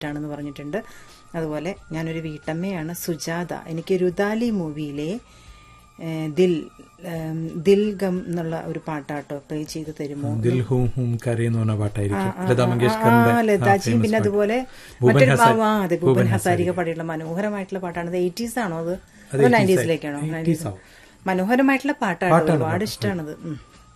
ഹിറ്റാണെന്ന് പറഞ്ഞിട്ടുണ്ട് അതുപോലെ ഞാനൊരു വീട്ടമ്മയാണ് സുജാത എനിക്ക് രുദാലി മൂവിയിലെ ഏഹ്, ദിൽ ഏം, ദിൽ ഗം എന്നുള്ള ഒരു പാട്ടാട്ടോ പ്ലേ ചെയ്ത് തരുമോ ദിൽ ഹൂം ഹൂം കരേ എന്ന് പറഞ്ഞ പാട്ടായിരിക്കും ലതാ ആ, മങ്കേഷ്കറിന്റെ ആ, ലതാജിയും famous പിന്നെ പാട്ട്. അതുപോലെ ഭൂപൻ മറ്റൊരു ഹസാരി. ആ, അതെ ഭൂപൻ ഭൂപൻ ഹസാരിക പാടിയുള്ള മനോഹരമായിട്ടുള്ള പാട്ടാണ് അത് എയ്റ്റീസ് ആണോ അത് അത് അതോ 80s നയൻറ്റീസിലേക്കാണോ ആയി. 90s? 80s ആവും. മനോഹരമായിട്ടുള്ള പാട്ടാണ് പാട്ടാണ് ഒരുപാട് പാട്ട്. ഇഷ്ടമാണത് ഉം.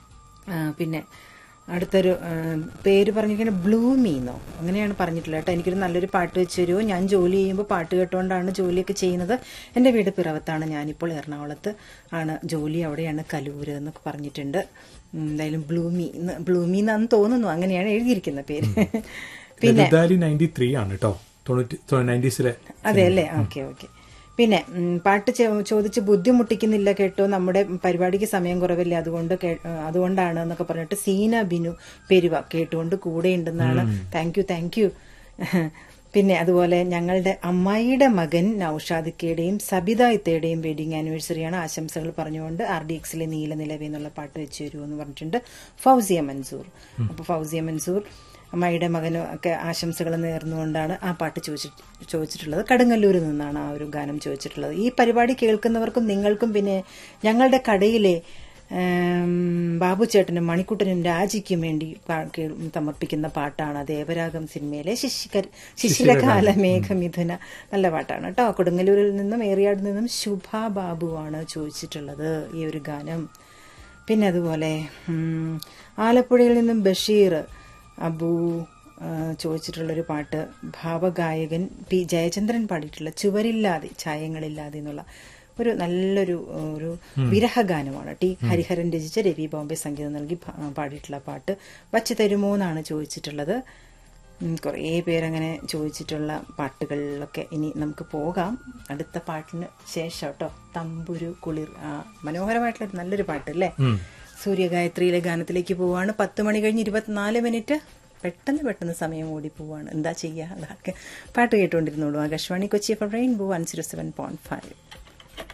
ആ, പിന്നെ അടുത്തൊരു ആ, പേര് പറഞ്ഞിരിക്കുന്നത് ബ്ലൂമീന്നോ അങ്ങനെയാണ് പറഞ്ഞിട്ടുള്ളത് കേട്ടോ എനിക്കൊരു നല്ലൊരു പാട്ട് വെച്ച് തരുമോ ഞാൻ ജോലി ചെയ്യുമ്പോൾ പാട്ട് കേട്ടുകൊണ്ടാണ് ജോലിയൊക്കെ ചെയ്യുന്നത് എൻ്റെ വീട് പിറവത്താണ് ഞാനിപ്പോൾ എറണാകുളത്ത് ആണ് ജോലി അവിടെയാണ് കലൂര് എന്നൊക്കെ പറഞ്ഞിട്ടുണ്ട് ഉം, എന്തായാലും ബ്ലൂമി ബ്ലൂമി എന്നാന്ന് തോന്നുന്നു അങ്ങനെയാണ് എഴുതിയിരിക്കുന്ന പേര് പിന്നെ ലതാലി നയൻറ്റി ത്രീ ആണ് കേട്ടോ തൊണ്ണൂറ്റി നയൻറ്റീസിലെ അതെ അല്ലേ ഓക്കെ ഓക്കെ പിന്നെ ഉം, പാട്ട് ചോ- ചോദിച്ച് ബുദ്ധിമുട്ടിക്കുന്നില്ല കേട്ടോ നമ്മുടെ പരിപാടിക്ക് സമയം കുറവില്ല അതുകൊണ്ട് കേ- അതുകൊണ്ടാണ് എന്നൊക്കെ പറഞ്ഞിട്ട് സീന ബിനു പെരുവ കേട്ടുകൊണ്ട് കൂടെ ഉണ്ടെന്നാണ് താങ്ക് യു താങ്ക് യു പിന്നെ അതുപോലെ ഞങ്ങളുടെ അമ്മായിയുടെ മകൻ നൌഷാദിക്കയുടെയും സബിത ഇത്തയുടെയും വെഡിങ് ആനിവേഴ്സറിയാണ് ആശംസകൾ പറഞ്ഞുകൊണ്ട് ആർ ഡി എക്സിലെ നീല നിലവേ എന്നുള്ള പാട്ട് വെച്ച് തരുമോ എന്ന് പറഞ്ഞിട്ടുണ്ട് ഫൗസിയ മൻസൂർ അപ്പോൾ ഫൗസിയ മൻസൂർ അമ്മായിയുടെ മകനും ഒക്കെ ആശംസകൾ നേർന്നുകൊണ്ടാണ് ആ പാട്ട് ചോദിച്ചി ചോദിച്ചിട്ടുള്ളത് കടുങ്ങല്ലൂരിൽ നിന്നാണ് ആ ഒരു ഗാനം ചോദിച്ചിട്ടുള്ളത് ഈ പരിപാടി കേൾക്കുന്നവർക്കും നിങ്ങൾക്കും പിന്നെ ഞങ്ങളുടെ കടയിലെ ഉം, ബാബു ചേട്ടനും മണിക്കുട്ടനും രാജിക്കും വേണ്ടി പാ- കേൾ- സമർപ്പിക്കുന്ന പാട്ടാണ് ദേവരാഗം സിനിമയിലെ ശിശികർ ശിശിരകാല മേഘമിഥുന നല്ല പാട്ടാണ് കേട്ടോ കൊടുങ്ങല്ലൂരിൽ നിന്നും ഏറിയാട് നിന്നും ശുഭ ബാബുവാണ് ചോദിച്ചിട്ടുള്ളത് ഈ ഒരു ഗാനം പിന്നെ അതുപോലെ ഉം, ആലപ്പുഴയിൽ നിന്നും ബഷീർ അബു ആ, ചോദിച്ചിട്ടുള്ളൊരു പാട്ട് ഭാവഗായകൻ പി ജയചന്ദ്രൻ പാടിയിട്ടുള്ള ചുവരില്ലാതെ ഛായങ്ങളില്ലാതെ എന്നുള്ള ഒരു നല്ലൊരു ആ, ഒരു വിരഹഗാനമാണ് ടി ഹരിഹരൻ രചിച്ച രവി ബോംബെ സംഗീതം നൽകി ഭ- പാടിയിട്ടുള്ള പാട്ട് വച്ച് തരുമോ എന്നാണ് ചോദിച്ചിട്ടുള്ളത് ഉം, കുറേ പേരങ്ങനെ ചോദിച്ചിട്ടുള്ള പാട്ടുകളിലൊക്കെ ഇനി നമുക്ക് പോകാം അടുത്ത പാട്ടിന് ശേഷം കേട്ടോ തമ്പുരു കുളിർ ആ മനോഹരമായിട്ടുള്ള ഒരു നല്ലൊരു പാട്ട് അല്ലേ സൂര്യഗായത്രിയിലെ ഗാനത്തിലേക്ക് പോവാണ് പത്ത് മണി കഴിഞ്ഞ് ഇരുപത്തിനാല് മിനിറ്റ് പെട്ടെന്ന് പെട്ടെന്ന് സമയം ഓടി പോവാണ് എന്താ ചെയ്യുക അതൊക്കെ പാട്ട് കേട്ടുകൊണ്ടിരുന്നോളൂ ആകാശവാണി Kochi F rainbow one zero seven point five